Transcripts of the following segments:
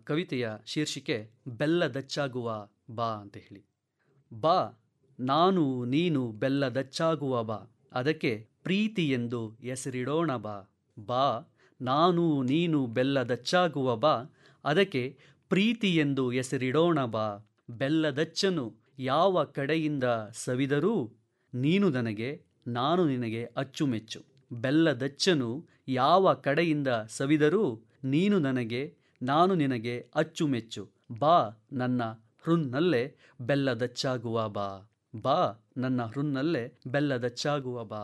ಕವಿತೆಯ ಶೀರ್ಷಿಕೆ ಬೆಲ್ಲದಚ್ಚಾಗುವ ಬಾ ಅಂತ ಹೇಳಿ ಬಾ ನಾನು ನೀನು ಬೆಲ್ಲದಚ್ಚಾಗುವ ಬಾ ಅದಕ್ಕೆ ಪ್ರೀತಿ ಎಂದು ಹೆಸರಿಡೋಣ ಬಾ ಬಾ ನಾನು ನೀನು ಬೆಲ್ಲದಚ್ಚಾಗುವ ಬಾ ಅದಕ್ಕೆ ಪ್ರೀತಿ ಎಂದು ಹೆಸರಿಡೋಣ ಬಾ ಬೆಲ್ಲದಚ್ಚನು ಯಾವ ಕಡೆಯಿಂದ ಸವಿದರೂ ನೀನು ನನಗೆ ನಾನು ನಿನಗೆ ಅಚ್ಚುಮೆಚ್ಚು ಬೆಲ್ಲದಚ್ಚನು ಯಾವ ಕಡೆಯಿಂದ ಸವಿದರೂ ನೀನು ನನಗೆ ನಾನು ನಿನಗೆ ಅಚ್ಚುಮೆಚ್ಚು ಬಾ ನನ್ನ ಹೃನ್ನಲ್ಲೇ ಬೆಲ್ಲದಚ್ಚಾಗುವ ಬಾ ಬಾ ನನ್ನ ಹೃನ್ನಲ್ಲೇ ಬೆಲ್ಲದಚ್ಚಾಗುವ ಬಾ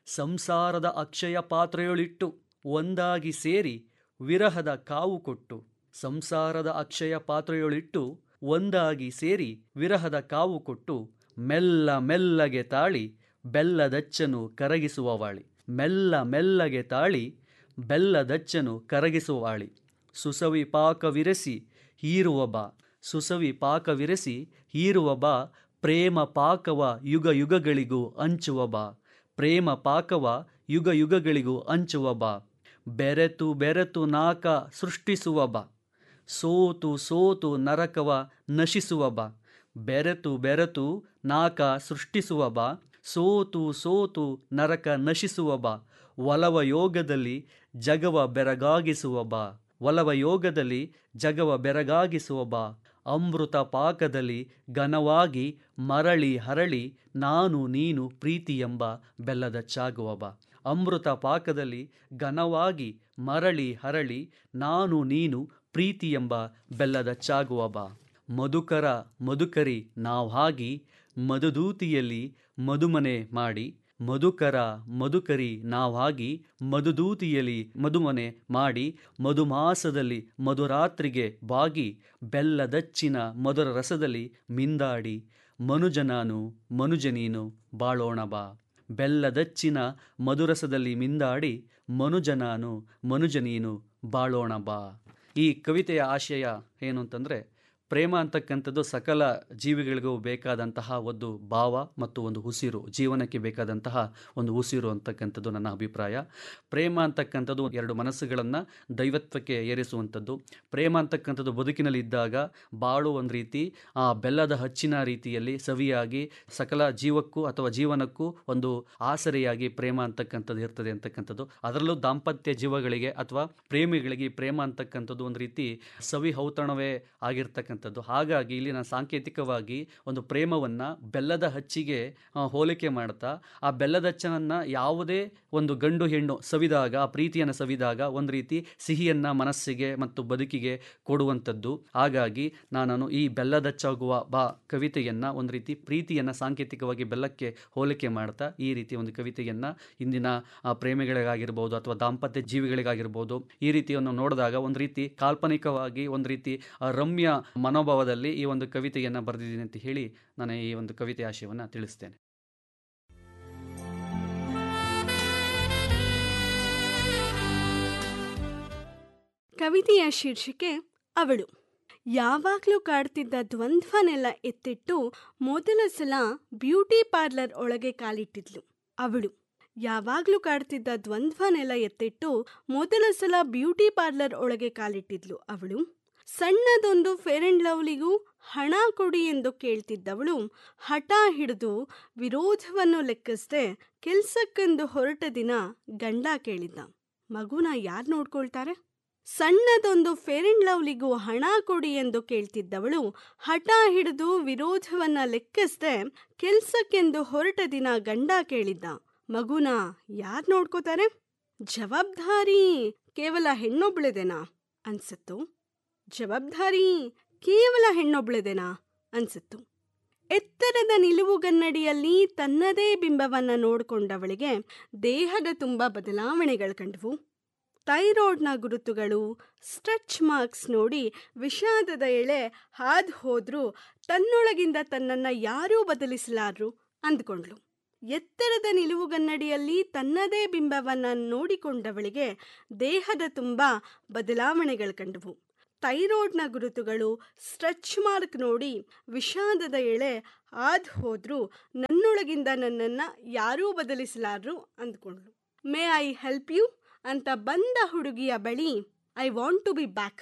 ಸಂಸಾರದ ಅಕ್ಷಯ ಪಾತ್ರೆಯೊಳಿಟ್ಟು ಒಂದಾಗಿ ಸೇರಿ ವಿರಹದ ಕಾವು ಕೊಟ್ಟು ಸಂಸಾರದ ಅಕ್ಷಯ ಪಾತ್ರೆಯೊಳಿಟ್ಟು ಒಂದಾಗಿ ಸೇರಿ ವಿರಹದ ಕಾವು ಕೊಟ್ಟು ಮೆಲ್ಲ ಮೆಲ್ಲಗೆ ತಾಳಿ ಬೆಲ್ಲದಚ್ಚನು ಕರಗಿಸುವವಾಳಿ ಮೆಲ್ಲ ಮೆಲ್ಲಗೆ ತಾಳಿ ಬೆಲ್ಲದಚ್ಚನು ಕರಗಿಸುವಾಳಿ ಸುಸವಿ ಪಾಕವಿರಸಿ ಹೀರುವ ಬಾ ಸುಸವಿ ಪಾಕವಿರಸಿ ಹೀರುವ ಬಾ ಪ್ರೇಮ ಪಾಕವ ಯುಗ ಯುಗಗಳಿಗೂ ಹಂಚುವ ಬಾ ಪ್ರೇಮ ಪಾಕವ ಯುಗ ಯುಗಗಳಿಗೂ ಹಂಚುವ ಬಾ ಬೆರೆತು ಬೆರೆತು ನಾಕ ಸೃಷ್ಟಿಸುವ ಬಾ ಸೋತು ಸೋತು ನರಕವ ನಶಿಸುವ ಬಾ ಬೆರೆತು ಬೆರೆತು ನಾಕ ಸೃಷ್ಟಿಸುವ ಬಾ ಸೋತು ಸೋತು ನರಕ ನಶಿಸುವ ಬಾ ಒಲವ ಯೋಗದಲ್ಲಿ ಜಗವ ಬೆರಗಾಗಿಸುವ ಬಾ ಒಲವ ಯೋಗದಲ್ಲಿ ಜಗವ ಬೆರಗಾಗಿಸುವ ಬಾ ಅಮೃತ ಪಾಕದಲ್ಲಿ ಘನವಾಗಿ ಮರಳಿ ಹರಳಿ ನಾನು ನೀನು ಪ್ರೀತಿ ಎಂಬ ಬೆಲ್ಲದಚ್ಚಾಗುವ ಬಾ ಅಮೃತ ಪಾಕದಲ್ಲಿ ಘನವಾಗಿ ಮರಳಿ ಹರಳಿ ನಾನು ನೀನು ಪ್ರೀತಿ ಎಂಬ ಬೆಲ್ಲದಚ್ಚಾಗುವ ಬಾ ಮಧುಕರ ಮಧುಕರಿ ನಾವಾಗಿ ಮಧುದೂತಿಯಲ್ಲಿ ಮಧುಮನೆ ಮಾಡಿ ಮಧುಕರ ಮಧುಕರಿ ನಾವಾಗಿ ಮಧುದೂತಿಯಲ್ಲಿ ಮಧುಮನೆ ಮಾಡಿ ಮಧುಮಾಸದಲ್ಲಿ ಮಧುರಾತ್ರಿಗೆ ಬಾಗಿ ಬೆಲ್ಲದಚ್ಚಿನ ಮಧುರ ರಸದಲ್ಲಿ ಮಿಂದಾಡಿ ಮನುಜ ನಾನು ಮನುಜ ನೀನು ಬಾಳೋಣ ಬಾ ಬೆಲ್ಲದಚ್ಚಿನ ಮಧುರಸದಲ್ಲಿ ಮಿಂದಾಡಿ ಮನುಜ ನಾನು ಮನುಜ ನೀನು ಬಾಳೋಣ ಬಾ ಈ ಕವಿತೆಯ ಆಶಯ ಏನು ಅಂತಂದರೆ ಪ್ರೇಮ ಅಂತಕ್ಕಂಥದ್ದು ಸಕಲ ಜೀವಿಗಳಿಗೂ ಬೇಕಾದಂತಹ ಒಂದು ಭಾವ ಮತ್ತು ಒಂದು ಉಸಿರು ಜೀವನಕ್ಕೆ ಬೇಕಾದಂತಹ ಒಂದು ಉಸಿರು ಅಂತಕ್ಕಂಥದ್ದು ನನ್ನ ಅಭಿಪ್ರಾಯ ಪ್ರೇಮ ಅಂತಕ್ಕಂಥದ್ದು ಎರಡು ಮನಸ್ಸುಗಳನ್ನು ದೈವತ್ವಕ್ಕೆ ಏರಿಸುವಂಥದ್ದು ಪ್ರೇಮ ಅಂತಕ್ಕಂಥದ್ದು ಬದುಕಿನಲ್ಲಿ ಇದ್ದಾಗ ಬಾಳು ಒಂದು ರೀತಿ ಆ ಬೆಲ್ಲದ ಹಚ್ಚಿನ ರೀತಿಯಲ್ಲಿ ಸವಿಯಾಗಿ ಸಕಲ ಜೀವಕ್ಕೂ ಅಥವಾ ಜೀವನಕ್ಕೂ ಒಂದು ಆಸರೆಯಾಗಿ ಪ್ರೇಮ ಅಂತಕ್ಕಂಥದ್ದು ಇರ್ತದೆ ಅಂತಕ್ಕಂಥದ್ದು ಅದರಲ್ಲೂ ದಾಂಪತ್ಯ ಜೀವಗಳಿಗೆ ಅಥವಾ ಪ್ರೇಮಿಗಳಿಗೆ ಪ್ರೇಮ ಅಂತಕ್ಕಂಥದ್ದು ಒಂದು ರೀತಿ ಸವಿ ಔತಣವೇ ಆಗಿರ್ತಕ್ಕಂಥ ಹಾಗಾಗಿ ಇಲ್ಲಿನ ಸಾಂಕೇತಿಕವಾಗಿ ಒಂದು ಪ್ರೇಮವನ್ನು ಬೆಲ್ಲದ ಹಚ್ಚಿಗೆ ಹೋಲಿಕೆ ಮಾಡ್ತಾ ಆ ಬೆಲ್ಲದ ಹಚ್ಚನ್ನು ಯಾವುದೇ ಒಂದು ಗಂಡು ಹೆಣ್ಣು ಸವಿದಾಗ ಆ ಪ್ರೀತಿಯನ್ನು ಸವಿದಾಗ ಒಂದು ರೀತಿ ಸಿಹಿಯನ್ನು ಮನಸ್ಸಿಗೆ ಮತ್ತು ಬದುಕಿಗೆ ಕೊಡುವಂಥದ್ದು ಹಾಗಾಗಿ ನಾನು ಈ ಬೆಲ್ಲದಚ್ಚಾಗುವ ಬಾ ಕವಿತೆಯನ್ನು ಒಂದು ರೀತಿ ಪ್ರೀತಿಯನ್ನು ಸಾಂಕೇತಿಕವಾಗಿ ಬೆಲ್ಲಕ್ಕೆ ಹೋಲಿಕೆ ಮಾಡ್ತಾ ಈ ರೀತಿ ಒಂದು ಕವಿತೆಯನ್ನು ಇಂದಿನ ಪ್ರೇಮಿಗಳಿಗಾಗಿರ್ಬೋದು ಅಥವಾ ದಾಂಪತ್ಯ ಜೀವಿಗಳಿಗಾಗಿರ್ಬೋದು ಈ ರೀತಿಯನ್ನು ನೋಡಿದಾಗ ಒಂದು ರೀತಿ ಕಾಲ್ಪನಿಕವಾಗಿ ಒಂದು ರೀತಿ ರಮ್ಯ ಮನೋಭಾವದಲ್ಲಿ ಈ ಒಂದು ಕವಿತೆಯನ್ನು ಬರೆದಿದ್ದೀನಿ ಅಂತ ಹೇಳಿ ನಾನು ಈ ಒಂದು ಕವಿತೆ ಆಶಯವನ್ನು ತಿಳಿಸ್ತೇನೆ ಕವಿತೆಯ ಶೀರ್ಷಿಕೆ ಅವಳು ಯಾವಾಗಲೂ ಕಾಡ್ತಿದ್ದ ದ್ವಂದ್ವನೆಲ್ಲ ಎತ್ತಿಟ್ಟು ಮೊದಲ ಸಲ ಬ್ಯೂಟಿ ಪಾರ್ಲರ್ ಒಳಗೆ ಕಾಲಿಟ್ಟಿದ್ಲು ಅವಳು ಯಾವಾಗಲೂ ಕಾಡ್ತಿದ್ದ ದ್ವಂದ್ವನೆಲ್ಲ ಎತ್ತಿಟ್ಟು ಮೊದಲ ಸಲ ಬ್ಯೂಟಿ ಪಾರ್ಲರ್ ಒಳಗೆ ಕಾಲಿಟ್ಟಿದ್ಲು ಅವಳು ಸಣ್ಣದೊಂದು ಫೇರ್ ಅಂಡ್ ಲವ್ಲಿಗೂ ಹಣ ಕೊಡಿ ಎಂದು ಕೇಳ್ತಿದ್ದವಳು ಹಠ ಹಿಡಿದು ವಿರೋಧವನ್ನು ಲೆಕ್ಕಿಸದೆ ಕೆಲ್ಸಕ್ಕೆಂದು ಹೊರಟ ದಿನ ಗಂಡ ಕೇಳಿದ್ದ ಮಗುನ ಯಾರು ನೋಡ್ಕೊಳ್ತಾರೆ ಸಣ್ಣದೊಂದು ಫೇರ್ ಅಂಡ್ ಲವ್ಲಿಗೂ ಹಣ ಕೊಡಿ ಎಂದು ಕೇಳ್ತಿದ್ದವಳು ಹಠ ಹಿಡಿದು ವಿರೋಧವನ್ನ ಲೆಕ್ಕಿಸದೆ ಕೆಲ್ಸಕ್ಕೆಂದು ಹೊರಟ ದಿನ ಗಂಡ ಕೇಳಿದ್ದ ಮಗುನ ಯಾರ್ ನೋಡ್ಕೋತಾರೆ ಜವಾಬ್ದಾರಿ ಕೇವಲ ಹೆಣ್ಣೊಬ್ಳೆದೇನಾ ಅನ್ಸತ್ತು ಜವಾಬ್ದಾರಿ ಕೇವಲ ಹೆಣ್ಣೊಬ್ಳೆದೇನಾ ಅನ್ಸಿತ್ತು ಎತ್ತರದ ನಿಲುವುಗನ್ನಡಿಯಲ್ಲಿ ತನ್ನದೇ ಬಿಂಬವನ್ನ ನೋಡಿಕೊಂಡವಳಿಗೆ ದೇಹದ ತುಂಬ ಬದಲಾವಣೆಗಳು ಕಂಡವು ಥೈರಾಯ್ಡ್ನ ಗುರುತುಗಳು ಸ್ಟ್ರೆಚ್ ಮಾರ್ಕ್ಸ್ ನೋಡಿ ವಿಷಾದದ ಎಳೆ ಹಾದು ಹೋದ್ರೂ ತನ್ನೊಳಗಿಂದ ತನ್ನನ್ನು ಯಾರೂ ಬದಲಿಸಲಾರು ಅಂದ್ಕೊಂಡ್ಳು ಎತ್ತರದ ನಿಲುವುಗನ್ನಡಿಯಲ್ಲಿ ತನ್ನದೇ ಬಿಂಬವನ್ನ ನೋಡಿಕೊಂಡವಳಿಗೆ ದೇಹದ ತುಂಬ ಬದಲಾವಣೆಗಳು ಕಂಡವು ಥೈರಾಯ್ಡ್ನ ಗುರುತುಗಳು ಸ್ಟ್ರೆಚ್ ಮಾರ್ಕ್ ನೋಡಿ ವಿಷಾದದ ಎಳೆ ಆದ್ ಹೋದ್ರೂ ನನ್ನೊಳಗಿಂದ ನನ್ನನ್ನು ಯಾರೂ ಬದಲಿಸಲಾರು ಅಂದ್ಕೊಂಡ್ಳು ಮೇ ಐ ಹೆಲ್ಪ್ ಯು ಅಂತ ಬಂದ ಹುಡುಗಿಯ ಬಳಿ I want to be back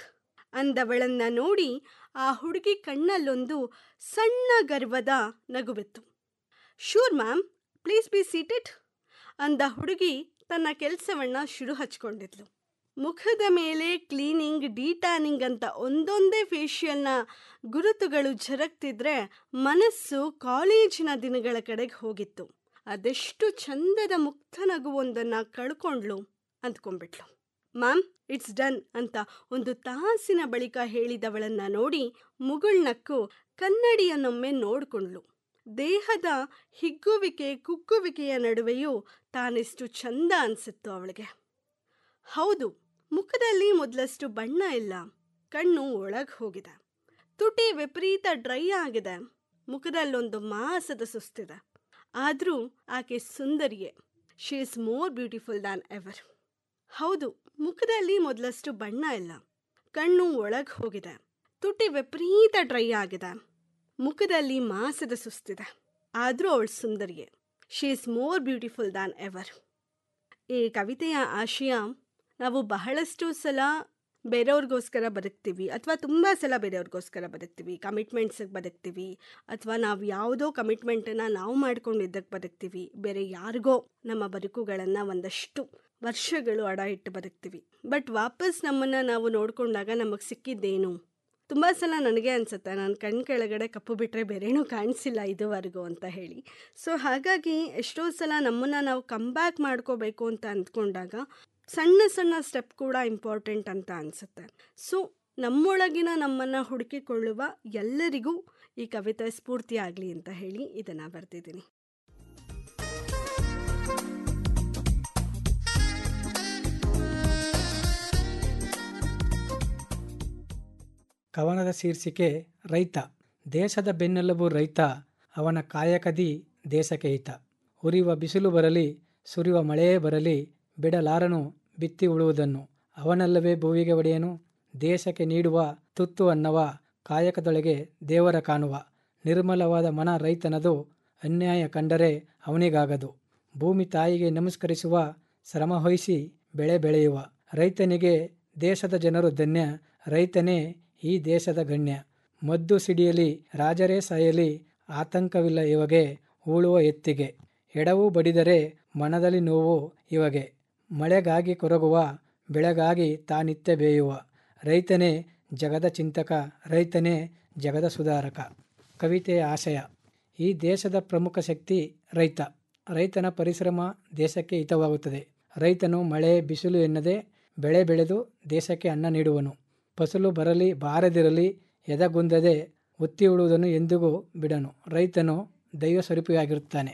ಅಂದವಳನ್ನ ನೋಡಿ ಆ ಹುಡುಗಿ ಕಣ್ಣಲ್ಲೊಂದು ಸಣ್ಣ ಗರ್ವದ ನಗುವಿತ್ತು sure ma'am please be seated ಅಂದ ಹುಡುಗಿ ತನ್ನ ಕೆಲಸವನ್ನ ಶುರು ಹಚ್ಕೊಂಡಿದ್ಲು ಮುಖದ ಮೇಲೆ ಕ್ಲೀನಿಂಗ್ ಡಿಟ್ಯಾನಿಂಗ್ ಅಂತ ಒಂದೊಂದೇ ಫೇಶಿಯಲ್ನ ಗುರುತುಗಳು ಝರಕ್ತಿದ್ರೆ ಮನಸ್ಸು ಕಾಲೇಜಿನ ದಿನಗಳ ಕಡೆಗೆ ಹೋಗಿತ್ತು ಅದೆಷ್ಟು ಚಂದದ ಮುಕ್ತ ನಗುವೊಂದನ್ನು ಕಳ್ಕೊಂಡ್ಲು ಅಂದ್ಕೊಂಡ್ಬಿಟ್ಲು ಮ್ಯಾಮ್ ಇಟ್ಸ್ ಡನ್ ಅಂತ ಒಂದು ತಾಸಿನ ಬಳಿಕ ಹೇಳಿದವಳನ್ನ ನೋಡಿ ಮುಗುಳ್ನಕ್ಕು ಕನ್ನಡಿಯನ್ನೊಮ್ಮೆ ನೋಡ್ಕೊಂಡ್ಲು ದೇಹದ ಹಿಗ್ಗುವಿಕೆ ಕುಗ್ಗುವಿಕೆಯ ನಡುವೆಯೂ ತಾನೆಷ್ಟು ಚಂದ ಅನ್ಸಿತ್ತು ಅವಳಿಗೆ ಹೌದು ಮುಖದಲ್ಲಿ ಮೊದಲಷ್ಟು ಬಣ್ಣ ಇಲ್ಲ ಕಣ್ಣು ಒಳಗೆ ಹೋಗಿದೆ ತುಟಿ ವಿಪರೀತ ಡ್ರೈ ಆಗಿದೆ ಮುಖದಲ್ಲೊಂದು ಮಾಸದ ಸುಸ್ತಿದೆ ಆದರೂ ಆಕೆ ಸುಂದರಿಯೇ she is more beautiful than ever ಹೌದು ಮುಖದಲ್ಲಿ ಮೊದಲಷ್ಟು ಬಣ್ಣ ಇಲ್ಲ ಕಣ್ಣು ಒಳಗೆ ಹೋಗಿದೆ ತುಟಿ ವಿಪರೀತ ಡ್ರೈ ಆಗಿದೆ ಮುಖದಲ್ಲಿ ಮಾಸದ ಸುಸ್ತಿದೆ ಆದರೂ ಅವಳು ಸುಂದರಿಯೇ she is more beautiful than ever ಈ ಕವಿತೆಯ ಆಶಯ ನಾವು ಬಹಳಷ್ಟು ಸಲ ಬೇರೆಯವ್ರಿಗೋಸ್ಕರ ಬದುಕ್ತೀವಿ ಅಥವಾ ತುಂಬ ಸಲ ಬೇರೆಯವ್ರಿಗೋಸ್ಕರ ಬದುಕ್ತೀವಿ ಕಮಿಟ್ಮೆಂಟ್ಸಿಗೆ ಬದುಕ್ತೀವಿ ಅಥವಾ ನಾವು ಯಾವುದೋ ಕಮಿಟ್ಮೆಂಟನ್ನು ನಾವು ಮಾಡ್ಕೊಂಡಿದ್ದಕ್ಕೆ ಬದುಕ್ತೀವಿ ಬೇರೆ ಯಾರಿಗೋ ನಮ್ಮ ಬದುಕುಗಳನ್ನು ಒಂದಷ್ಟು ವರ್ಷಗಳು ಅಡ ಇಟ್ಟು ಬದುಕ್ತೀವಿ ಬಟ್ ವಾಪಸ್ ನಮ್ಮನ್ನು ನಾವು ನೋಡಿಕೊಂಡಾಗ ನಮಗೆ ಸಿಕ್ಕಿದ್ದೇನು ತುಂಬ ಸಲ ನನಗೆ ಅನಿಸುತ್ತೆ ನಾನು ಕಣ್ಣು ಕೆಳಗಡೆ ಕಪ್ಪು ಬಿಟ್ಟರೆ ಬೇರೇನೂ ಕಾಣಿಸಿಲ್ಲ ಇದುವರೆಗೂ ಅಂತ ಹೇಳಿ ಸೊ ಹಾಗಾಗಿ ಎಷ್ಟೋ ಸಲ ನಮ್ಮನ್ನು ನಾವು ಕಮ್ ಬ್ಯಾಕ್ ಮಾಡ್ಕೋಬೇಕು ಅಂತ ಅಂದ್ಕೊಂಡಾಗ ಸಣ್ಣ ಸಣ್ಣ ಸ್ಟೆಪ್ ಕೂಡ ಇಂಪಾರ್ಟೆಂಟ್ ಅಂತ ಅನಿಸುತ್ತೆ ಸೊ ನಮ್ಮೊಳಗಿನ ನಮ್ಮನ್ನು ಹುಡುಕಿಕೊಳ್ಳುವ ಎಲ್ಲರಿಗೂ ಈ ಕವಿತೆ ಸ್ಫೂರ್ತಿಯಾಗಲಿ ಅಂತ ಹೇಳಿ ಇದನ್ನು ಬರೆದಿದ್ದೀನಿ ಕವನದ ಶೀರ್ಷಿಕೆ ರೈತ ದೇಶದ ಬೆನ್ನೆಲುಬು ರೈತ ಅವನ ಕಾಯಕದಿ ದೇಶಕ್ಕೆ ಹಿತ ಉರಿಯುವ ಬಿಸಿಲು ಬರಲಿ ಸುರಿಯುವ ಮಳೆಯೇ ಬರಲಿ ಬಿಡಲಾರನು ಬಿತ್ತಿ ಉಳುವುದನ್ನು ಅವನಲ್ಲವೇ ಭೂವಿಗೆ ಒಡೆಯನು ದೇಶಕ್ಕೆ ನೀಡುವ ತುತ್ತು ಅನ್ನವ ಕಾಯಕದೊಳಗೆ ದೇವರ ಕಾಣುವ ನಿರ್ಮಲವಾದ ಮನ ರೈತನದು ಅನ್ಯಾಯ ಕಂಡರೆ ಅವನಿಗಾಗದು ಭೂಮಿ ತಾಯಿಗೆ ನಮಸ್ಕರಿಸುವ ಶ್ರಮ ವಹಿಸಿ ಬೆಳೆ ಬೆಳೆಯುವ ರೈತನಿಗೆ ದೇಶದ ಜನರು ಧನ್ಯ ರೈತನೇ ಈ ದೇಶದ ಗಣ್ಯ ಮದ್ದು ಸಿಡಿಯಲಿ ರಾಜರೇ ಸಾಯಲಿ ಆತಂಕವಿಲ್ಲ ಇವಗೆ ಹೂಳುವ ಎತ್ತಿಗೆ ಎಡವು ಬಡಿದರೆ ಮನದಲ್ಲಿ ನೋವು ಇವಗೆ ಮಳೆಗಾಗಿ ಕೊರಗುವ ಬೆಳೆಗಾಗಿ ತಾನಿತ್ಯ ಬೇಯುವ ರೈತನೇ ಜಗದ ಚಿಂತಕ ರೈತನೇ ಜಗದ ಸುಧಾರಕ ಕವಿತೆಯ ಆಶಯ ಈ ದೇಶದ ಪ್ರಮುಖ ಶಕ್ತಿ ರೈತ ರೈತನ ಪರಿಶ್ರಮ ದೇಶಕ್ಕೆ ಹಿತವಾಗುತ್ತದೆ ರೈತನು ಮಳೆ ಬಿಸಿಲು ಎನ್ನದೆ ಬೆಳೆ ಬೆಳೆದು ದೇಶಕ್ಕೆ ಅನ್ನ ನೀಡುವನು ಫಸಲು ಬರಲಿ ಬಾರದಿರಲಿ ಎದಗುಂದದೆ ಒತ್ತಿ ಉಳುವುದನ್ನು ಎಂದಿಗೂ ಬಿಡನು ರೈತನು ದೈವ ಸ್ವರೂಪಿಯಾಗಿರುತ್ತಾನೆ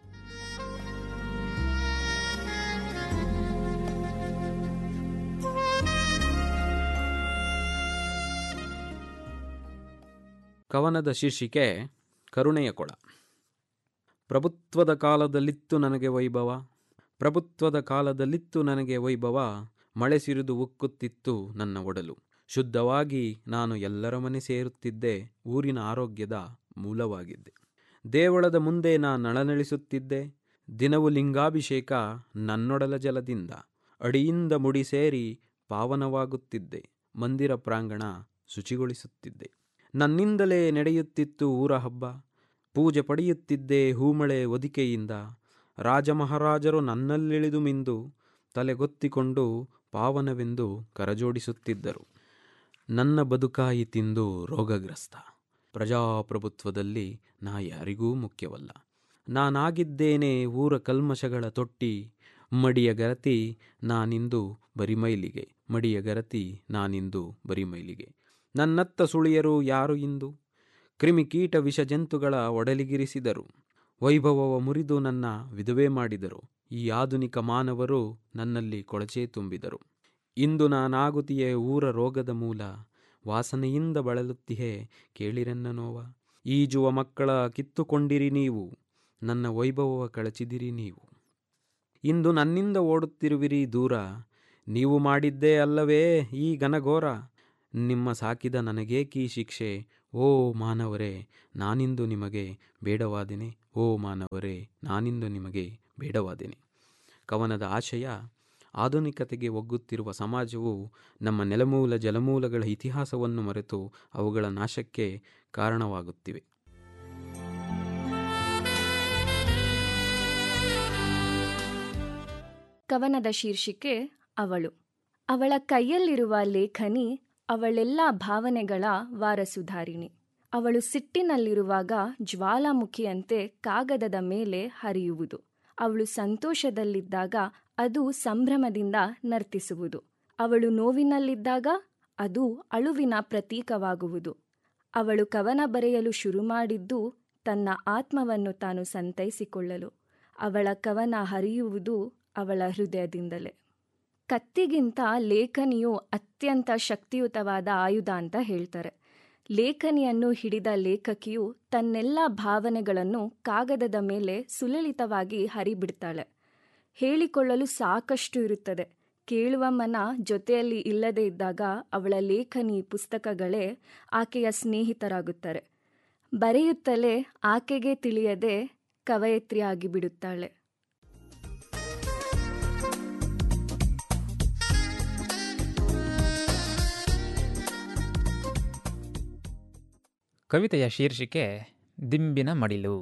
ಕವನದ ಶೀರ್ಷಿಕೆ ಕರುಣೆಯ ಕೊಳ ಪ್ರಭುತ್ವದ ಕಾಲದಲ್ಲಿತ್ತು ನನಗೆ ವೈಭವ ಪ್ರಭುತ್ವದ ಕಾಲದಲ್ಲಿತ್ತು ನನಗೆ ವೈಭವ ಮಳೆ ಸಿರಿದು ಉಕ್ಕುತ್ತಿತ್ತು ನನ್ನ ಒಡಲು ಶುದ್ಧವಾಗಿ ನಾನು ಎಲ್ಲರ ಮನೆ ಸೇರುತ್ತಿದ್ದೆ ಊರಿನ ಆರೋಗ್ಯದ ಮೂಲವಾಗಿದ್ದೆ ದೇವಳದ ಮುಂದೆ ನಾ ನಳನಳಿಸುತ್ತಿದ್ದೆ ದಿನವು ಲಿಂಗಾಭಿಷೇಕ ನನ್ನೊಡಲ ಜಲದಿಂದ ಅಡಿಯಿಂದ ಮುಡಿ ಸೇರಿ ಪಾವನವಾಗುತ್ತಿದ್ದೆ ಮಂದಿರ ಪ್ರಾಂಗಣ ಶುಚಿಗೊಳಿಸುತ್ತಿದ್ದೆ ನನ್ನಿಂದಲೇ ನಡೆಯುತ್ತಿತ್ತು ಊರ ಹಬ್ಬ ಪೂಜೆ ಪಡೆಯುತ್ತಿದ್ದೆ ಹೂಮಳೆ ಒದಿಕೆಯಿಂದ ರಾಜಮಹಾರಾಜರು ನನ್ನಲ್ಲಿಳಿದು ಮಿಂದು ತಲೆಗೊತ್ತಿಕೊಂಡು ಪಾವನವೆಂದು ಕರಜೋಡಿಸುತ್ತಿದ್ದರು ನನ್ನ ಬದುಕಾಯಿ ತಿಂದು ರೋಗಗ್ರಸ್ತ ಪ್ರಜಾಪ್ರಭುತ್ವದಲ್ಲಿ ನಾ ಯಾರಿಗೂ ಮುಖ್ಯವಲ್ಲ ನಾನಾಗಿದ್ದೇನೆ ಊರ ಕಲ್ಮಶಗಳ ತೊಟ್ಟಿ ಮಡಿಯ ಗರತಿ ನಾನಿಂದು ಬರಿಮೈಲಿಗೆ ಮಡಿಯ ಗರತಿ ನಾನಿಂದು ಬರಿಮೈಲಿಗೆ ನನ್ನತ್ತ ಸುಳಿಯರು ಯಾರು ಇಂದು ಕ್ರಿಮಿಕೀಟ ವಿಷ ಜಂತುಗಳ ಒಡಲಿಗಿರಿಸಿದರು ವೈಭವವ ಮುರಿದು ನನ್ನ ವಿಧವೆ ಮಾಡಿದರು ಈ ಆಧುನಿಕ ಮಾನವರು ನನ್ನಲ್ಲಿ ಕೊಳಚೆ ತುಂಬಿದರು ಇಂದು ನಾನಾಗುತ್ತಿಯೇ ಊರ ರೋಗದ ಮೂಲ ವಾಸನೆಯಿಂದ ಬಳಲುತ್ತಿಹೆ ಕೇಳಿರೆನ್ನ ನೋವ ಈಜುವ ಮಕ್ಕಳ ಕಿತ್ತುಕೊಂಡಿರಿ ನೀವು ನನ್ನ ವೈಭವವ ಕಳಚಿದಿರಿ ನೀವು ಇಂದು ನನ್ನಿಂದ ಓಡುತ್ತಿರುವಿರಿ ದೂರ ನೀವು ಮಾಡಿದ್ದೇ ಅಲ್ಲವೇ ಈ ಘನಘೋರ ನಿಮ್ಮ ಸಾಕಿದ ನನಗೇಕೀ ಶಿಕ್ಷೆ ಓ ಮಾನವರೇ ನಾನಿಂದು ನಿಮಗೆ ಬೇಡವಾದೆನೆ ಓ ಮಾನವರೇ ನಾನಿಂದು ನಿಮಗೆ ಬೇಡವಾದೆನೆ ಕವನದ ಆಶಯ ಆಧುನಿಕತೆಗೆ ಒಗ್ಗುತ್ತಿರುವ ಸಮಾಜವು ನಮ್ಮ ನೆಲಮೂಲ ಜಲಮೂಲಗಳ ಇತಿಹಾಸವನ್ನು ಮರೆತು ಅವುಗಳ ನಾಶಕ್ಕೆ ಕಾರಣವಾಗುತ್ತಿವೆ ಕವನದ ಶೀರ್ಷಿಕೆ ಅವಳು ಅವಳ ಕೈಯಲ್ಲಿರುವ ಲೇಖನಿ ಅವಳೆಲ್ಲ ಭಾವನೆಗಳ ವಾರಸುಧಾರಿಣಿ ಅವಳು ಸಿಟ್ಟಿನಲ್ಲಿರುವಾಗ ಜ್ವಾಲಾಮುಖಿಯಂತೆ ಕಾಗದದ ಮೇಲೆ ಹರಿಯುವುದು ಅವಳು ಸಂತೋಷದಲ್ಲಿದ್ದಾಗ ಅದು ಸಂಭ್ರಮದಿಂದ ನರ್ತಿಸುವುದು ಅವಳು ನೋವಿನಲ್ಲಿದ್ದಾಗ ಅದು ಅಳುವಿನ ಪ್ರತೀಕವಾಗುವುದು ಅವಳು ಕವನ ಬರೆಯಲು ಶುರು ಮಾಡಿದ್ದು ತನ್ನ ಆತ್ಮವನ್ನು ತಾನು ಸಂತೈಸಿಕೊಳ್ಳಲು ಅವಳ ಕವನ ಹರಿಯುವುದು ಅವಳ ಹೃದಯದಿಂದಲೇ ಕತ್ತಿಗಿಂತ ಲೇಖನಿಯು ಅತ್ಯಂತ ಶಕ್ತಿಯುತವಾದ ಆಯುಧ ಅಂತ ಹೇಳ್ತಾರೆ ಲೇಖನಿಯನ್ನು ಹಿಡಿದ ಲೇಖಕಿಯು ತನ್ನೆಲ್ಲ ಭಾವನೆಗಳನ್ನು ಕಾಗದದ ಮೇಲೆ ಸುಲಲಿತವಾಗಿ ಹರಿಬಿಡ್ತಾಳೆ ಹೇಳಿಕೊಳ್ಳಲು ಸಾಕಷ್ಟು ಇರುತ್ತದೆ ಕೇಳುವ ಮನ ಜೊತೆಯಲ್ಲಿ ಇಲ್ಲದೇ ಇದ್ದಾಗ ಅವಳ ಲೇಖನಿ ಪುಸ್ತಕಗಳೇ ಆಕೆಯ ಸ್ನೇಹಿತರಾಗುತ್ತಾರೆ ಬರೆಯುತ್ತಲೇ ಆಕೆಗೆ ತಿಳಿಯದೆ ಕವಯತ್ರಿಯಾಗಿ ಬಿಡುತ್ತಾಳೆ ಕವಿತೆಯ ಶೀರ್ಷಿಕೆ ದಿಂಬಿನ ಮಡಿಲು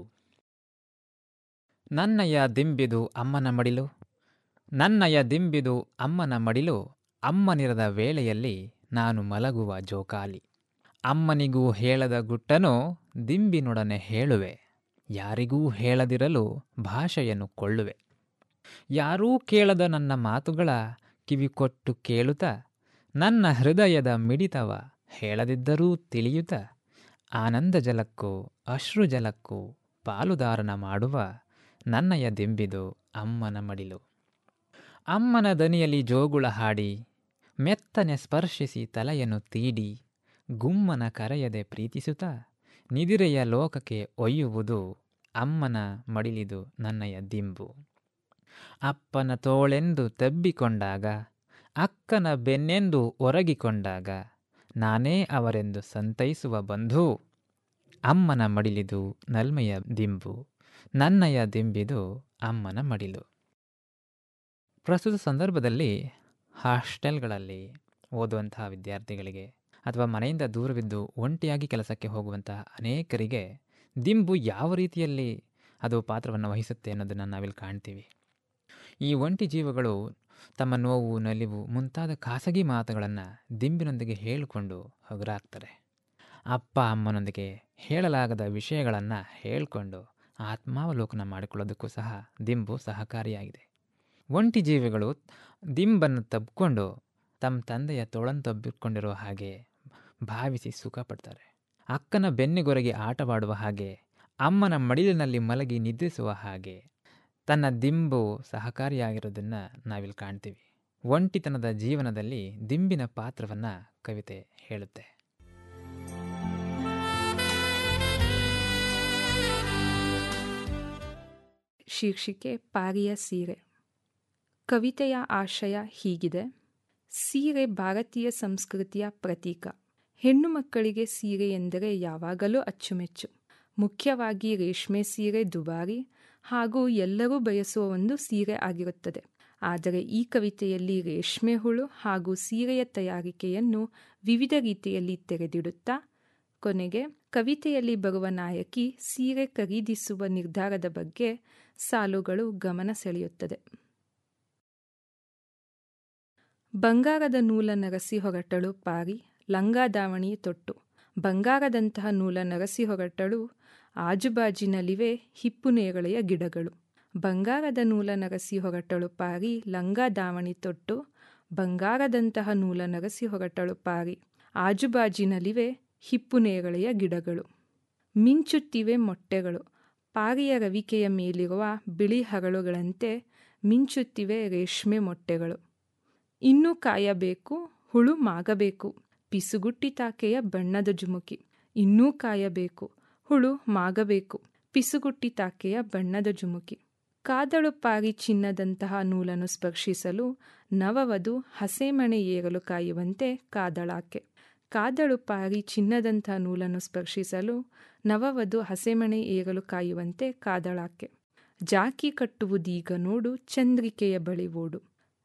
ನನ್ನಯ ದಿಂಬಿದು ಅಮ್ಮನ ಮಡಿಲು ನನ್ನಯ ದಿಂಬಿದು ಅಮ್ಮನ ಮಡಿಲು ಅಮ್ಮನಿರದ ವೇಳೆಯಲ್ಲಿ ನಾನು ಮಲಗುವ ಜೋಕಾಲಿ ಅಮ್ಮನಿಗೂ ಹೇಳದ ಗುಟ್ಟನು ದಿಂಬಿನೊಡನೆ ಹೇಳುವೆ ಯಾರಿಗೂ ಹೇಳದಿರಲು ಭಾಷೆಯನ್ನು ಕೊಳ್ಳುವೆ ಯಾರೂ ಕೇಳದ ನನ್ನ ಮಾತುಗಳ ಕಿವಿ ಕೊಟ್ಟು ಕೇಳುತ್ತ ನನ್ನ ಹೃದಯದ ಮಿಡಿತವ ಹೇಳದಿದ್ದರೂ ತಿಳಿಯುತ್ತ ಆನಂದ ಜಲಕ್ಕೂ ಅಶ್ರು ಜಲಕ್ಕೂ ಪಾಲುದಾರನ ಮಾಡುವ ನನ್ನಯ ದಿಂಬಿದು ಅಮ್ಮನ ಮಡಿಲು ಅಮ್ಮನ ದನಿಯಲ್ಲಿ ಜೋಗುಳ ಹಾಡಿ ಮೆತ್ತನೆ ಸ್ಪರ್ಶಿಸಿ ತಲೆಯನ್ನು ತೀಡಿ ಗುಮ್ಮನ ಕರೆಯದೆ ಪ್ರೀತಿಸುತ್ತಾ ನಿದಿರೆಯ ಲೋಕಕ್ಕೆ ಒಯ್ಯುವುದು ಅಮ್ಮನ ಮಡಿಲಿದು ನನ್ನಯ ದಿಂಬು ಅಪ್ಪನ ತೋಳೆಂದು ತಬ್ಬಿಕೊಂಡಾಗ ಅಕ್ಕನ ಬೆನ್ನೆಂದು ಒರಗಿಕೊಂಡಾಗ ನಾನೇ ಅವರೆಂದು ಸಂತೈಸುವ ಬಂಧು ಅಮ್ಮನ ಮಡಿಲಿದು ನಲ್ಮೆಯ ದಿಂಬು ನನ್ನಯ ದಿಂಬಿದು ಅಮ್ಮನ ಮಡಿಲು ಪ್ರಸ್ತುತ ಸಂದರ್ಭದಲ್ಲಿ ಹಾಸ್ಟೆಲ್ಗಳಲ್ಲಿ ಓದುವಂತಹ ವಿದ್ಯಾರ್ಥಿಗಳಿಗೆ ಅಥವಾ ಮನೆಯಿಂದ ದೂರವಿದ್ದು ಒಂಟಿಯಾಗಿ ಕೆಲಸಕ್ಕೆ ಹೋಗುವಂತಹ ಅನೇಕರಿಗೆ ದಿಂಬು ಯಾವ ರೀತಿಯಲ್ಲಿ ಅದು ಪಾತ್ರವನ್ನು ವಹಿಸುತ್ತೆ ಅನ್ನೋದನ್ನು ನಾವಿಲ್ಲಿ ಕಾಣ್ತೀವಿ ಈ ಒಂಟಿ ಜೀವಗಳು ತಮ್ಮ ನೋವು ನಲಿವು ಮುಂತಾದ ಖಾಸಗಿ ಮಾತುಗಳನ್ನು ದಿಂಬಿನೊಂದಿಗೆ ಹೇಳಿಕೊಂಡು ಹಗುರಾಗ್ತಾರೆ ಅಪ್ಪ ಅಮ್ಮನೊಂದಿಗೆ ಹೇಳಲಾಗದ ವಿಷಯಗಳನ್ನು ಹೇಳಿಕೊಂಡು ಆತ್ಮಾವಲೋಕನ ಮಾಡಿಕೊಳ್ಳೋದಕ್ಕೂ ಸಹ ದಿಂಬು ಸಹಕಾರಿಯಾಗಿದೆ ಒಂಟಿ ಜೀವಿಗಳು ದಿಂಬನ್ನು ತಬ್ಕೊಂಡು ತಮ್ಮ ತಂದೆಯ ತೋಳನ್ನು ತಬ್ಬಿಕೊಂಡಿರೋ ಹಾಗೆ ಭಾವಿಸಿ ಸುಖ ಪಡ್ತಾರೆ ಅಕ್ಕನ ಬೆನ್ನಿಗೊರಗಿ ಆಟವಾಡುವ ಹಾಗೆ ಅಮ್ಮನ ಮಡಿಲಿನಲ್ಲಿ ಮಲಗಿ ನಿದ್ರಿಸುವ ಹಾಗೆ ತನ್ನ ದಿಂಬು ಸಹಕಾರಿಯಾಗಿರೋದನ್ನು ನಾವಿಲ್ಲಿ ಕಾಣ್ತೀವಿ ಒಂಟಿತನದ ಜೀವನದಲ್ಲಿ ದಿಂಬಿನ ಪಾತ್ರವನ್ನು ಕವಿತೆ ಹೇಳುತ್ತೆ ಶೀರ್ಷಿಕೆ ಪಾರಿಯ ಸೀರೆ ಕವಿತೆಯ ಆಶಯ ಹೀಗಿದೆ ಸೀರೆ ಭಾರತೀಯ ಸಂಸ್ಕೃತಿಯ ಪ್ರತೀಕ ಹೆಣ್ಣು ಮಕ್ಕಳಿಗೆ ಸೀರೆ ಎಂದರೆ ಯಾವಾಗಲೂ ಅಚ್ಚುಮೆಚ್ಚು ಮುಖ್ಯವಾಗಿ ರೇಷ್ಮೆ ಸೀರೆ ದುಬಾರಿ ಹಾಗೂ ಎಲ್ಲರೂ ಬಯಸುವ ಒಂದು ಸೀರೆ ಆಗಿರುತ್ತದೆ ಆದರೆ ಈ ಕವಿತೆಯಲ್ಲಿ ರೇಷ್ಮೆ ಹುಳು ಹಾಗೂ ಸೀರೆಯ ತಯಾರಿಕೆಯನ್ನು ವಿವಿಧ ರೀತಿಯಲ್ಲಿ ತೆರೆದಿಡುತ್ತಾ ಕೊನೆಗೆ ಕವಿತೆಯಲ್ಲಿ ಬರುವ ನಾಯಕಿ ಸೀರೆ ಖರೀದಿಸುವ ನಿರ್ಧಾರದ ಬಗ್ಗೆ ಸಾಲುಗಳು ಗಮನ ಸೆಳೆಯುತ್ತದೆ ಬಂಗಾರದ ನೂಲ ನರಸಿ ಹೊರಟಳು ಪಾರಿ ಲಂಗ ದಾವಣಿ ತೊಟ್ಟು ಬಂಗಾರದಂತಹ ನೂಲ ನರಸಿ ಹೊರಟಳು ಆಜುಬಾಜಿನಲ್ಲಿವೆ ಹಿಪ್ಪು ನೇರಳೆಯ ಗಿಡಗಳು ಬಂಗಾರದ ನೂಲ ನರಸಿ ಹೊರಟಳು ಪಾರಿ ಲಂಗ ದಾವಣಿ ತೊಟ್ಟು ಬಂಗಾರದಂತಹ ನೂಲ ನರಸಿ ಹೊರಟಳು ಪಾರಿ ಆಜುಬಾಜಿನಲ್ಲಿವೆ ಹಿಪ್ಪು ನೇರಳೆಯ ಗಿಡಗಳು ಮಿಂಚುತ್ತಿವೆ ಮೊಟ್ಟೆಗಳು ಪಾರಿಯ ರವಿಕೆಯ ಮೇಲಿರುವ ಬಿಳಿ ಹರಳುಗಳಂತೆ ಮಿಂಚುತ್ತಿವೆ ರೇಷ್ಮೆ ಮೊಟ್ಟೆಗಳು ಇನ್ನೂ ಕಾಯಬೇಕು ಹುಳು ಮಾಗಬೇಕು ಪಿಸುಗುಟ್ಟಿತಾಕೆಯ ಬಣ್ಣದ ಜುಮುಕಿ ಇನ್ನೂ ಕಾಯಬೇಕು ಹುಳು ಮಾಗಬೇಕು ಪಿಸುಗುಟ್ಟಿತಾಕೆಯ ಬಣ್ಣದ ಜುಮುಕಿ ಕಾದಳು ಪಾರಿ ಚಿನ್ನದಂತಹ ನೂಲನ್ನು ಸ್ಪರ್ಶಿಸಲು ನವವಧು ಹಸೆಮಣೆ ಏರಲು ಕಾಯುವಂತೆ ಕಾದಳಾಕೆ ಕಾದಳು ಪಾರಿ ಚಿನ್ನದಂತಹ ನೂಲನ್ನು ಸ್ಪರ್ಶಿಸಲು ನವವಧು ಹಸೆಮಣೆ ಏರಲು ಕಾಯುವಂತೆ ಕಾದಳಾಕೆ ಜಾಕಿ ಕಟ್ಟುವುದೀಗ ನೋಡು ಚಂದ್ರಿಕೆಯ ಬಳಿ ಓಡು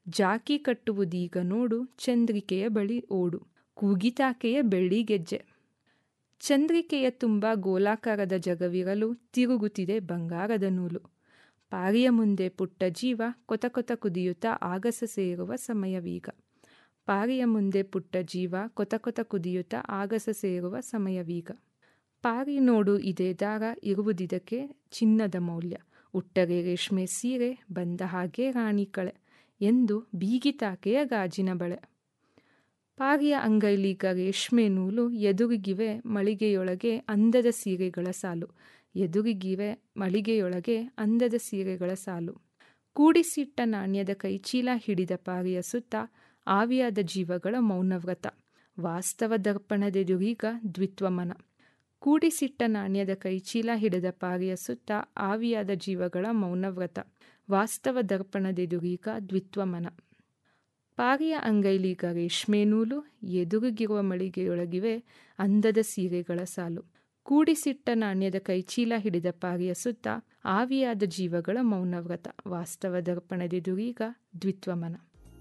ಜಾಕಿ ಕಟ್ಟುವುದೀಗ ನೋಡು ಚಂದ್ರಿಕೆಯ ಬಳಿ ಓಡು ಕೂಗಿತಾಕೆಯ ಬೆಳ್ಳಿಗೆಜ್ಜೆ ಚಂದ್ರಿಕೆಯ ತುಂಬ ಗೋಲಾಕಾರದ ಜಗವಿರಲು ತಿರುಗುತ್ತಿದೆ ಬಂಗಾರದ ನೂಲು ಪಾರಿಯ ಮುಂದೆ ಪುಟ್ಟ ಜೀವ ಕೊತ ಕೊತ ಕುದಿಯುತ್ತಾ ಆಗಸ ಸೇರುವ ಸಮಯವೀಗ ಪಾರಿಯ ಮುಂದೆ ಪುಟ್ಟ ಜೀವ ಕೊತ ಕೊತ ಕುದಿಯುತ್ತಾ ಆಗಸ ಸೇರುವ ಸಮಯವೀಗ ಪಾರಿ ನೋಡು ಇದೇ ದಾರ ಇರುವುದಿದಕ್ಕೆ ಚಿನ್ನದ ಮೌಲ್ಯ ಉಟ್ಟರೆ ರೇಷ್ಮೆ ಸೀರೆ ಬಂದ ಹಾಗೆ ರಾಣಿ ಕಳೆ ಎಂದು ಬೀಗಿತಾಕೆಯ ಗಾಜಿನ ಬಳೆ ಪಾರಿಯ ಅಂಗೈಲೀಗ ರೇಷ್ಮೆ ನೂಲು ಎದುರಿಗಿವೆ ಮಳಿಗೆಯೊಳಗೆ ಅಂದದ ಸೀರೆಗಳ ಸಾಲು ಎದುರಿಗಿವೆ ಮಳಿಗೆಯೊಳಗೆ ಅಂದದ ಸೀರೆಗಳ ಸಾಲು ಕೂಡಿಸಿಟ್ಟ ನಾಣ್ಯದ ಕೈಚೀಲ ಹಿಡಿದ ಪಾರಿಯ ಸುತ್ತ ಆವಿಯಾದ ಜೀವಗಳ ಮೌನವ್ರತ ವಾಸ್ತವ ದರ್ಪಣದೆದುರೀಗ ದ್ವಿತ್ವಮನ ಕೂಡಿಸಿಟ್ಟ ನಾಣ್ಯದ ಕೈಚೀಲ ಹಿಡಿದ ಪಾರಿಯ ಸುತ್ತ ಆವಿಯಾದ ಜೀವಗಳ ಮೌನವ್ರತ ವಾಸ್ತವ ದರ್ಪಣದೆದುರೀಗ ದ್ವಿತ್ವಮನ ಪಾರಿಯ ಅಂಗೈಲೀಗ ರೇಷ್ಮೆ ನೂಲು ಎದುರಿಗಿರುವ ಮಳಿಗೆಯೊಳಗಿವೆ ಅಂದದ ಸೀರೆಗಳ ಸಾಲು ಕೂಡಿಸಿಟ್ಟ ನಾಣ್ಯದ ಕೈಚೀಲ ಹಿಡಿದ ಪಾರಿಯ ಸುತ್ತ ಆವಿಯಾದ ಜೀವಗಳ ಮೌನವ್ರತ ವಾಸ್ತವ ದರ್ಪಣದೆದುರೀಗ ದ್ವಿತ್ವಮನ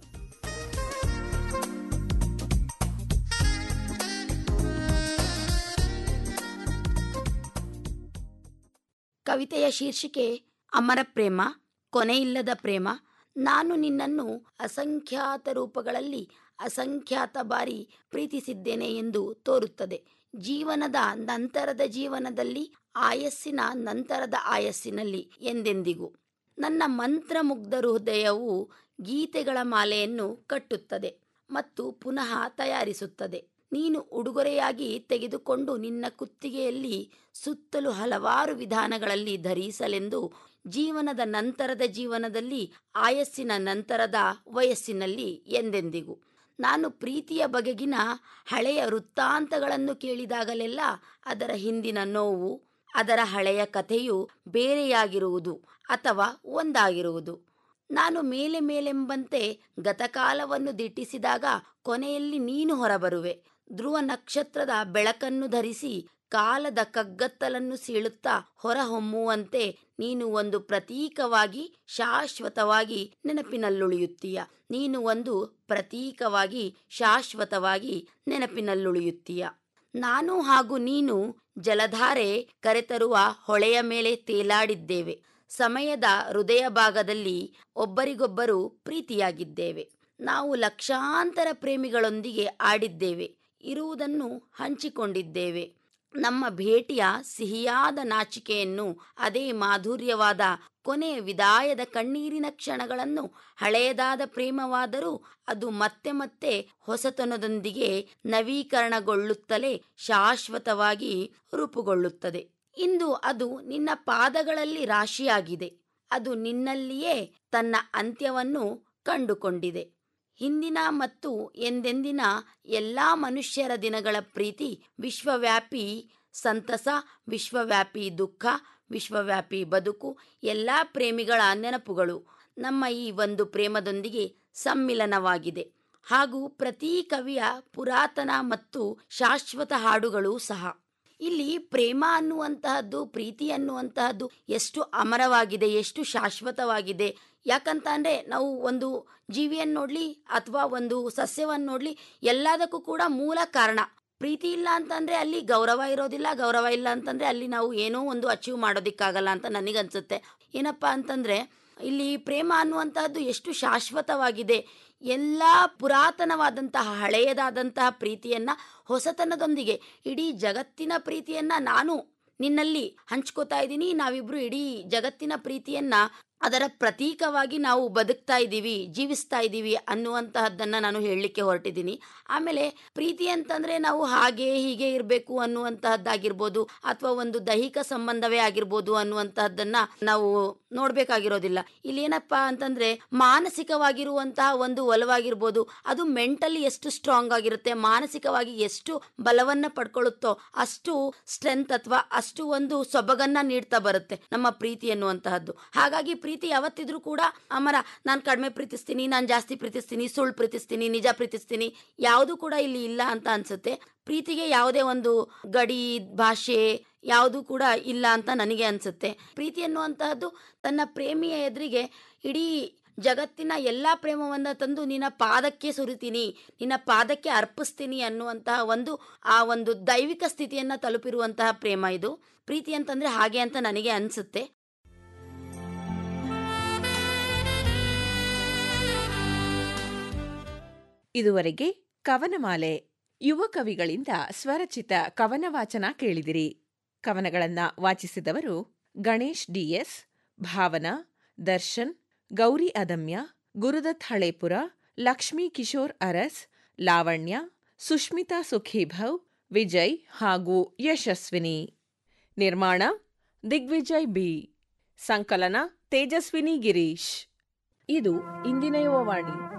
ಕವಿತೆಯ ಶೀರ್ಷಿಕೆ ಅಮರ ಪ್ರೇಮ ಕೊನೆಯಿಲ್ಲದ ಪ್ರೇಮ ನಾನು ನಿನ್ನನ್ನು ಅಸಂಖ್ಯಾತ ರೂಪಗಳಲ್ಲಿ ಅಸಂಖ್ಯಾತ ಬಾರಿ ಪ್ರೀತಿಸಿದ್ದೇನೆ ಎಂದು ತೋರುತ್ತದೆ ಜೀವನದ ನಂತರದ ಜೀವನದಲ್ಲಿ ಆಯಸ್ಸಿನ ನಂತರದ ಆಯಸ್ಸಿನಲ್ಲಿ ಎಂದೆಂದಿಗೂ ನನ್ನ ಮಂತ್ರಮುಗ್ಧ ಹೃದಯವು ಗೀತೆಗಳ ಮಾಲೆಯನ್ನು ಕಟ್ಟುತ್ತದೆ ಮತ್ತು ಪುನಃ ತಯಾರಿಸುತ್ತದೆ ನೀನು ಉಡುಗೊರೆಯಾಗಿ ತೆಗೆದುಕೊಂಡು ನಿನ್ನ ಕುತ್ತಿಗೆಯಲ್ಲಿ ಸುತ್ತಲೂ ಹಲವಾರು ವಿಧಾನಗಳಲ್ಲಿ ಧರಿಸಲೆಂದು ಜೀವನದ ನಂತರದ ಜೀವನದಲ್ಲಿ ಆಯಸ್ಸಿನ ನಂತರದ ವಯಸ್ಸಿನಲ್ಲಿ ಎಂದೆಂದಿಗೂ ನಾನು ಪ್ರೀತಿಯ ಬಗೆಗಿನ ಹಳೆಯ ವೃತ್ತಾಂತಗಳನ್ನು ಕೇಳಿದಾಗಲೆಲ್ಲ ಅದರ ಹಿಂದಿನ ನೋವು ಅದರ ಹಳೆಯ ಕಥೆಯು ಬೇರೆಯಾಗಿರುವುದು ಅಥವಾ ಒಂದಾಗಿರುವುದು ನಾನು ಮೇಲೆ ಮೇಲೆಂಬಂತೆ ಗತಕಾಲವನ್ನು ದಿಟ್ಟಿಸಿದಾಗ ಕೊನೆಯಲ್ಲಿ ನೀನು ಹೊರಬರುವೆ ಧ್ರುವ ನಕ್ಷತ್ರದ ಬೆಳಕನ್ನು ಧರಿಸಿ ಕಾಲದ ಕಗ್ಗತ್ತಲನ್ನು ಸೀಳುತ್ತಾ ಹೊರಹೊಮ್ಮುವಂತೆ ನೀನು ಒಂದು ಪ್ರತೀಕವಾಗಿ ಶಾಶ್ವತವಾಗಿ ನೆನಪಿನಲ್ಲುಳಿಯುತ್ತೀಯ ನೀನು ಒಂದು ಪ್ರತೀಕವಾಗಿ ಶಾಶ್ವತವಾಗಿ ನೆನಪಿನಲ್ಲುಳಿಯುತ್ತೀಯ ನಾನು ಹಾಗೂ ನೀನು ಜಲಧಾರೆ ಕರೆತರುವ ಹೊಳೆಯ ಮೇಲೆ ತೇಲಾಡಿದ್ದೇವೆ ಸಮಯದ ಹೃದಯ ಭಾಗದಲ್ಲಿ ಒಬ್ಬರಿಗೊಬ್ಬರು ಪ್ರೀತಿಯಾಗಿದ್ದೇವೆ ನಾವು ಲಕ್ಷಾಂತರ ಪ್ರೇಮಿಗಳೊಂದಿಗೆ ಆಡಿದ್ದೇವೆ ಇರುವುದನ್ನು ಹಂಚಿಕೊಂಡಿದ್ದೇವೆ ನಮ್ಮ ಭೇಟಿಯ ಸಿಹಿಯಾದ ನಾಚಿಕೆಯನ್ನು ಅದೇ ಮಾಧುರ್ಯವಾದ ಕೊನೆಯ ವಿದಾಯದ ಕಣ್ಣೀರಿನ ಕ್ಷಣಗಳನ್ನು ಹಳೆಯದಾದ ಪ್ರೇಮವಾದರೂ ಅದು ಮತ್ತೆ ಮತ್ತೆ ಹೊಸತನದೊಂದಿಗೆ ನವೀಕರಣಗೊಳ್ಳುತ್ತಲೇ ಶಾಶ್ವತವಾಗಿ ರೂಪುಗೊಳ್ಳುತ್ತದೆ ಇಂದು ಅದು ನಿನ್ನ ಪಾದಗಳಲ್ಲಿ ರಾಶಿಯಾಗಿದೆ ಅದು ನಿನ್ನಲ್ಲಿಯೇ ತನ್ನ ಅಂತ್ಯವನ್ನು ಕಂಡುಕೊಂಡಿದೆ ಹಿಂದಿನ ಮತ್ತು ಎಂದೆಂದಿನ ಎಲ್ಲ ಮನುಷ್ಯರ ದಿನಗಳ ಪ್ರೀತಿ ವಿಶ್ವವ್ಯಾಪಿ ಸಂತಸ ವಿಶ್ವವ್ಯಾಪಿ ದುಃಖ ವಿಶ್ವವ್ಯಾಪಿ ಬದುಕು ಎಲ್ಲ ಪ್ರೇಮಿಗಳ ನೆನಪುಗಳು ನಮ್ಮ ಈ ಒಂದು ಪ್ರೇಮದೊಂದಿಗೆ ಸಮ್ಮಿಲನವಾಗಿದೆ ಹಾಗೂ ಪ್ರತಿ ಕವಿಯ ಪುರಾತನ ಮತ್ತು ಶಾಶ್ವತ ಹಾಡುಗಳು ಸಹ ಇಲ್ಲಿ ಪ್ರೇಮ ಅನ್ನುವಂತಹದ್ದು ಪ್ರೀತಿ ಅನ್ನುವಂತಹದ್ದು ಎಷ್ಟು ಅಮರವಾಗಿದೆ ಎಷ್ಟು ಶಾಶ್ವತವಾಗಿದೆ ಯಾಕಂತ ಅಂದರೆ ನಾವು ಒಂದು ಜೀವಿಯನ್ನು ನೋಡಲಿ ಅಥವಾ ಒಂದು ಸಸ್ಯವನ್ನು ನೋಡಲಿ ಎಲ್ಲದಕ್ಕೂ ಕೂಡ ಮೂಲ ಕಾರಣ ಪ್ರೀತಿ ಇಲ್ಲ ಅಂತಂದರೆ ಅಲ್ಲಿ ಗೌರವ ಇರೋದಿಲ್ಲ ಗೌರವ ಇಲ್ಲ ಅಂತಂದರೆ ಅಲ್ಲಿ ನಾವು ಏನೋ ಒಂದು ಅಚೀವ್ ಮಾಡೋದಕ್ಕಾಗಲ್ಲ ಅಂತ ನನಗನ್ಸುತ್ತೆ ಏನಪ್ಪ ಅಂತಂದರೆ ಇಲ್ಲಿ ಪ್ರೇಮ ಅನ್ನುವಂತಹದ್ದು ಎಷ್ಟು ಶಾಶ್ವತವಾಗಿದೆ ಎಲ್ಲ ಪುರಾತನವಾದಂತಹ ಹಳೆಯದಾದಂತಹ ಪ್ರೀತಿಯನ್ನು ಹೊಸತನದೊಂದಿಗೆ ಇಡೀ ಜಗತ್ತಿನ ಪ್ರೀತಿಯನ್ನು ನಾನು ನಿನ್ನಲ್ಲಿ ಹಂಚ್ಕೋತಾ ಇದ್ದೀನಿ ನಾವಿಬ್ರು ಇಡೀ ಜಗತ್ತಿನ ಪ್ರೀತಿಯನ್ನ ಅದರ ಪ್ರತೀಕವಾಗಿ ನಾವು ಬದುಕ್ತಾ ಇದ್ದೀವಿ ಜೀವಿಸ್ತಾ ಇದ್ದೀವಿ ಅನ್ನುವಂತಹದ್ದನ್ನು ನಾನು ಹೇಳಲಿಕ್ಕೆ ಹೊರಟಿದ್ದೀನಿ ಆಮೇಲೆ ಪ್ರೀತಿ ಅಂತಂದರೆ ನಾವು ಹಾಗೆ ಹೀಗೆ ಇರಬೇಕು ಅನ್ನುವಂತಹದ್ದಾಗಿರ್ಬೋದು ಅಥವಾ ಒಂದು ದೈಹಿಕ ಸಂಬಂಧವೇ ಆಗಿರ್ಬೋದು ಅನ್ನುವಂತಹದ್ದನ್ನು ನಾವು ನೋಡಬೇಕಾಗಿರೋದಿಲ್ಲ ಇಲ್ಲಿ ಏನಪ್ಪ ಅಂತಂದರೆ ಮಾನಸಿಕವಾಗಿರುವಂತಹ ಒಂದು ಒಲವಾಗಿರ್ಬೋದು ಅದು ಮೆಂಟಲಿ ಎಷ್ಟು ಸ್ಟ್ರಾಂಗ್ ಆಗಿರುತ್ತೆ ಮಾನಸಿಕವಾಗಿ ಎಷ್ಟು ಬಲವನ್ನು ಪಡ್ಕೊಳ್ಳುತ್ತೋ ಅಷ್ಟು ಸ್ಟ್ರೆಂತ್ ಅಥವಾ ಅಷ್ಟು ಒಂದು ಸೊಬಗನ್ನ ನೀಡ್ತಾ ಬರುತ್ತೆ ನಮ್ಮ ಪ್ರೀತಿ ಅನ್ನುವಂತಹದ್ದು ಹಾಗಾಗಿ ಪ್ರೀತಿ ಯಾವತ್ತಿದ್ರೂ ಕೂಡ ಅಮರ ನಾನು ಕಡಿಮೆ ಪ್ರೀತಿಸ್ತೀನಿ ನಾನು ಜಾಸ್ತಿ ಪ್ರೀತಿಸ್ತೀನಿ ಸುಳ್ಳು ಪ್ರೀತಿಸ್ತೀನಿ ನಿಜ ಪ್ರೀತಿಸ್ತೀನಿ ಯಾವುದು ಕೂಡ ಇಲ್ಲಿ ಇಲ್ಲ ಅಂತ ಅನ್ಸುತ್ತೆ ಪ್ರೀತಿಗೆ ಯಾವುದೇ ಒಂದು ಗಡಿ ಭಾಷೆ ಯಾವುದು ಕೂಡ ಇಲ್ಲ ಅಂತ ನನಗೆ ಅನ್ಸುತ್ತೆ ಪ್ರೀತಿ ಅನ್ನುವಂತಹದ್ದು ತನ್ನ ಪ್ರೇಮಿಯ ಎದುರಿಗೆ ಇಡೀ ಜಗತ್ತಿನ ಎಲ್ಲ ಪ್ರೇಮವನ್ನು ತಂದು ನಿನ್ನ ಪಾದಕ್ಕೆ ಸುರಿತೀನಿ ನಿನ್ನ ಪಾದಕ್ಕೆ ಅರ್ಪಿಸ್ತೀನಿ ಅನ್ನುವಂತಹ ಒಂದು ಆ ಒಂದು ದೈವಿಕ ಸ್ಥಿತಿಯನ್ನು ತಲುಪಿರುವಂತಹ ಪ್ರೇಮ ಇದು ಪ್ರೀತಿ ಅಂತಂದರೆ ಹಾಗೆ ಅಂತ ನನಗೆ ಅನಿಸುತ್ತೆ ಇದುವರೆಗೆ ಕವನಮಾಲೆ ಯುವ ಕವಿಗಳಿಂದ ಸ್ವರಚಿತ ಕವನ ವಾಚನ ಕೇಳಿದಿರಿ ಕವನಗಳನ್ನ ವಾಚಿಸಿದವರು ಗಣೇಶ್ ಡಿಎಸ್ ಭಾವನಾ ದರ್ಶನ್ ಗೌರಿ ಅದಮ್ಯ ಗುರುದತ್ ಹಳೇಪುರ ಲಕ್ಷ್ಮೀ ಕಿಶೋರ್ ಅರಸ್ ಲಾವಣ್ಯ ಸುಷ್ಮಿತಾ ಸುಖೀಭವ್ ವಿಜಯ್ ಹಾಗೂ ಯಶಸ್ವಿನಿ ನಿರ್ಮಾಣ ದಿಗ್ವಿಜಯ್ ಬಿ ಸಂಕಲನ ತೇಜಸ್ವಿನಿ ಗಿರೀಶ್ ಇದು ಇಂದಿನ ಯುವವಾಣಿ